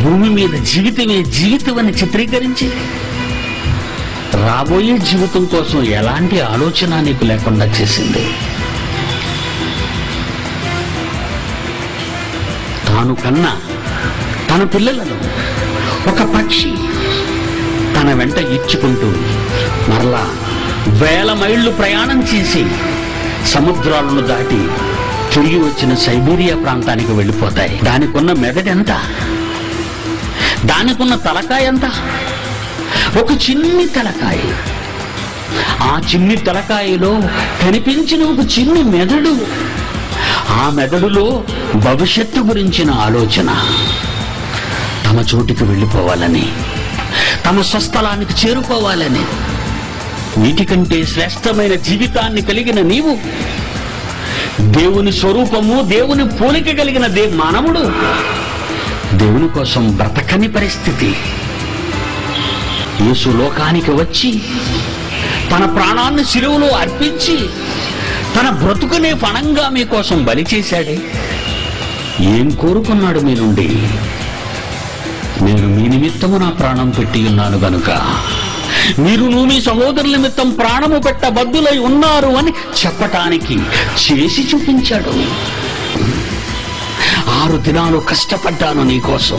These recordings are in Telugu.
భూమి మీద జీవితమే జీవితం అని చిత్రీకరించి రాబోయే జీవితం కోసం ఎలాంటి ఆలోచన నీకు లేకుండా చేసింది తాను కన్నా తన పిల్లలను ఒక పక్షి తన వెంట ఇచ్చుకుంటూ మరలా వేల మైళ్ళు ప్రయాణం చేసి సముద్రాలను దాటి తిరిగి వచ్చిన సైబీరియా ప్రాంతానికి వెళ్ళిపోతాయి దానికున్న మెదడు ఎంత దానికున్న తలకాయ ఎంత ఒక చిన్ని తలకాయ ఆ చిన్ని తలకాయలో కనిపించిన ఒక చిన్ని మెదడు ఆ మెదడులో భవిష్యత్తు గురించిన ఆలోచన తమ చోటికి వెళ్ళిపోవాలని తమ స్వస్థలానికి చేరుకోవాలని వీటికంటే శ్రేష్టమైన జీవితాన్ని కలిగిన నీవు దేవుని స్వరూపము దేవుని పోలిక కలిగిన దే మానవుడు దేవుని కోసం బ్రతకని పరిస్థితి యేసు లోకానికి వచ్చి తన ప్రాణాన్ని శిలువలో అర్పించి తన బ్రతుకునే పణంగా మీకోసం బలి చేశాడే ఏం కోరుకున్నాడు మీ నుండి నేను మీ నిమిత్తము నా ప్రాణం పెట్టి ఉన్నాను గనుక మీరును మీ సహోదరుల నిమిత్తం ప్రాణము పెట్టబద్దులై ఉన్నారు అని చెప్పటానికి చేసి చూపించాడు ఆరు దినాలు కష్టపడ్డాను నీకోసం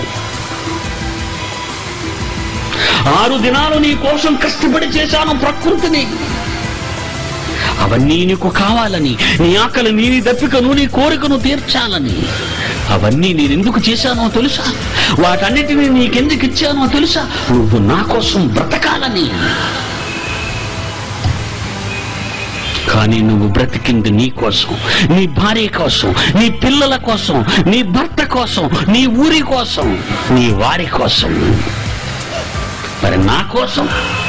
ఆరు దినాలు నీ కోసం కష్టపడి చేశాను ప్రకృతిని అవన్నీ నీకు కావాలని నీ ఆకలి నీ దప్పికను నీ కోరికను తీర్చాలని అవన్నీ నేనెందుకు చేశానో తెలుసా వాటన్నిటినీ నీకెందుకు ఇచ్చానో తెలుసా నువ్వు నా కోసం బ్రతకాలని కానీ నువ్వు బ్రతికింది నీ కోసం నీ భార్య కోసం నీ పిల్లల కోసం నీ భర్త కోసం నీ ఊరి కోసం నీ వారి కోసం మరి నా కోసం